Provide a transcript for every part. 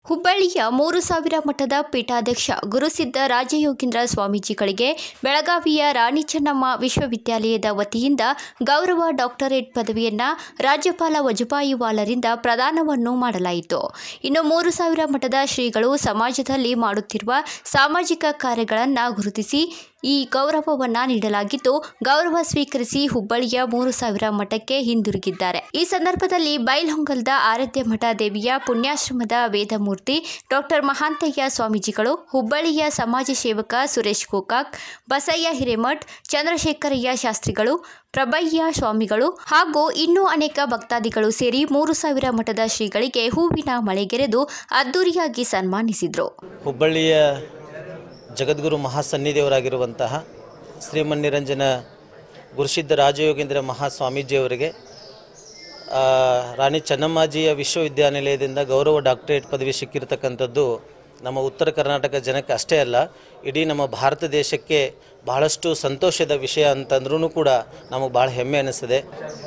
ಹುಬ್ಬಳ್ಳಿಯ ಮೂರು ಸಾವಿರ ಮಠದ ಪೀಠಾಧ್ಯಕ್ಷ ಗುರುಸಿದ್ಧ ರಾಜಯೋಗೀಂದ್ರ ಸ್ವಾಮೀಜಿಗಳಿಗೆ ಬೆಳಗಾವಿಯ ರಾಣಿ ಚೆನ್ನಮ್ಮ ವಿಶ್ವವಿದ್ಯಾಲಯದ ವತಿಯಿಂದ ಗೌರವ ಡಾಕ್ಟರೇಟ್ ಪದವಿಯನ್ನ ರಾಜ್ಯಪಾಲ ವಜುಭಾಯಿ ವಾಲರಿಂದ ಪ್ರದಾನವನ್ನು ಮಾಡಲಾಯಿತು ಇನ್ನು ಮೂರು ಸಾವಿರ ಮಠದ ಶ್ರೀಗಳು ಸಮಾಜದಲ್ಲಿ ಮಾಡುತ್ತಿರುವ ಸಾಮಾಜಿಕ ಕಾರ್ಯಗಳನ್ನು ಗುರುತಿಸಿ ಈ ಗೌರವವನ್ನ ನೀಡಲಾಗಿದ್ದು ಗೌರವ ಸ್ವೀಕರಿಸಿ ಹುಬ್ಬಳ್ಳಿಯ ಮೂರು ಸಾವಿರ ಮಠಕ್ಕೆ ಹಿಂದಿರುಗಿದ್ದಾರೆ ಈ ಸಂದರ್ಭದಲ್ಲಿ ಬೈಲ್ಹೊಂಗಲದ ಆರಾಧ್ಯ ಮಠ ದೇವಿಯ ಪುಣ್ಯಾಶ್ರಮದ ವೇದಮೂರ್ತಿ ಡಾಕ್ಟರ್ ಮಹಾಂತಯ್ಯ ಸ್ವಾಮೀಜಿಗಳು ಹುಬ್ಬಳ್ಳಿಯ ಸಮಾಜ ಸೇವಕ ಸುರೇಶ್ ಗೋಕಾಕ್ ಬಸಯ್ಯ ಹಿರೇಮಠ್ ಚಂದ್ರಶೇಖರಯ್ಯ ಶಾಸ್ತ್ರಿಗಳು ಪ್ರಭಯ್ಯ ಸ್ವಾಮಿಗಳು ಹಾಗೂ ಇನ್ನೂ ಅನೇಕ ಭಕ್ತಾದಿಗಳು ಸೇರಿ ಮೂರು ಸಾವಿರ ಮಠದ ಶ್ರೀಗಳಿಗೆ ಹೂವಿನ ಮಳೆಗೆರೆದು ಅದ್ದೂರಿಯಾಗಿ ಸನ್ಮಾನಿಸಿದರು ಹುಬ್ಬಳ್ಳಿಯ ಜಗದ್ಗುರು ಮಹಾಸನ್ನಿಧಿಯವರಾಗಿರುವಂತಹ ಶ್ರೀಮನ್ನಿರಂಜನ ಗುರುಸಿದ್ಧ ರಾಜಯೋಗೇಂದ್ರ ಮಹಾಸ್ವಾಮೀಜಿಯವರಿಗೆ ಆ, ರಾಣಿ ಚೆನ್ನಮ್ಮಾಜಿಯ ವಿಶ್ವವಿದ್ಯಾನಿಲಯದಿಂದ ಗೌರವ ಡಾಕ್ಟರೇಟ್ ಪದವಿ ಸಿಕ್ಕಿರ್ತಕ್ಕಂಥದ್ದು ನಮ್ಮ ಉತ್ತರ ಕರ್ನಾಟಕ ಜನಕ್ಕೆ ಅಷ್ಟೇ ಅಲ್ಲ ಇಡೀ ನಮ್ಮ ಭಾರತ ದೇಶಕ್ಕೆ ಬಹಳಷ್ಟು ಸಂತೋಷದ ವಿಷಯ ಅಂತಂದ್ರೂ ಕೂಡ ನಮಗೆ ಭಾಳ ಹೆಮ್ಮೆ ಅನ್ನಿಸ್ತದೆ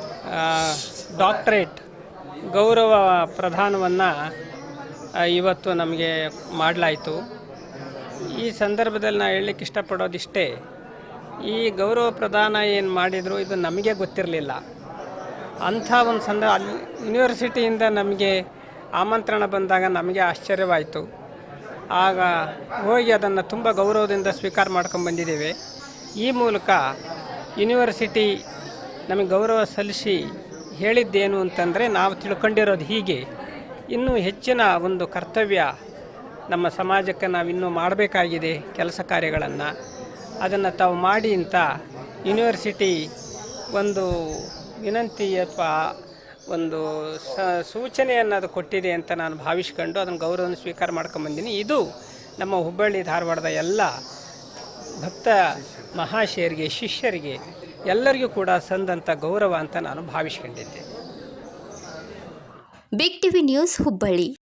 ಡಾಕ್ಟ್ರೇಟ್ ಗೌರವ ಪ್ರದಾನವನ್ನು ಇವತ್ತು ನಮಗೆ ಮಾಡಲಾಯಿತು ಈ ಸಂದರ್ಭದಲ್ಲಿ ನಾನು ಹೇಳಲಿಕ್ಕೆ ಇಷ್ಟಪಡೋದಿಷ್ಟೇ ಈ ಗೌರವ ಪ್ರದಾನ ಏನು ಮಾಡಿದರು ಇದು ನಮಗೆ ಗೊತ್ತಿರಲಿಲ್ಲ ಅಂಥ ಒಂದು ಸಂದ ಅಲ್ಲಿ ಯೂನಿವರ್ಸಿಟಿಯಿಂದ ನಮಗೆ ಆಮಂತ್ರಣ ಬಂದಾಗ ನಮಗೆ ಆಶ್ಚರ್ಯವಾಯಿತು ಆಗ ಹೋಗಿ ಅದನ್ನು ತುಂಬ ಗೌರವದಿಂದ ಸ್ವೀಕಾರ ಮಾಡ್ಕೊಂಡು ಬಂದಿದ್ದೇವೆ ಈ ಮೂಲಕ ಯೂನಿವರ್ಸಿಟಿ ನಮಗೆ ಗೌರವ ಸಲ್ಲಿಸಿ ಹೇಳಿದ್ದೇನು ಅಂತಂದರೆ ನಾವು ತಿಳ್ಕೊಂಡಿರೋದು ಹೀಗೆ ಇನ್ನೂ ಹೆಚ್ಚಿನ ಒಂದು ಕರ್ತವ್ಯ ನಮ್ಮ ಸಮಾಜಕ್ಕೆ ನಾವಿನ್ನೂ ಮಾಡಬೇಕಾಗಿದೆ ಕೆಲಸ ಕಾರ್ಯಗಳನ್ನು ಅದನ್ನು ತಾವು ಮಾಡಿ ಅಂತ ಯೂನಿವರ್ಸಿಟಿ ಒಂದು ವಿನಂತಿ ಅಥವಾ ಒಂದು ಸ ಸೂಚನೆಯನ್ನು ಅದು ಕೊಟ್ಟಿದೆ ಅಂತ ನಾನು ಭಾವಿಸ್ಕೊಂಡು ಅದನ್ನು ಗೌರವವನ್ನು ಸ್ವೀಕಾರ ಮಾಡ್ಕೊಂಬಂದಿನಿ ಇದು ನಮ್ಮ ಹುಬ್ಬಳ್ಳಿ ಧಾರವಾಡದ ಎಲ್ಲ ಭಕ್ತ ಮಹಾಶಯರಿಗೆ ಶಿಷ್ಯರಿಗೆ ಎಲ್ಲರಿಗೂ ಕೂಡ ಸಂದಂಥ ಗೌರವ ಅಂತ ನಾನು ಭಾವಿಸ್ಕೊಂಡಿದ್ದೆ ಬಿಗ್ ಟಿವಿ ನ್ಯೂಸ್ ಹುಬ್ಬಳ್ಳಿ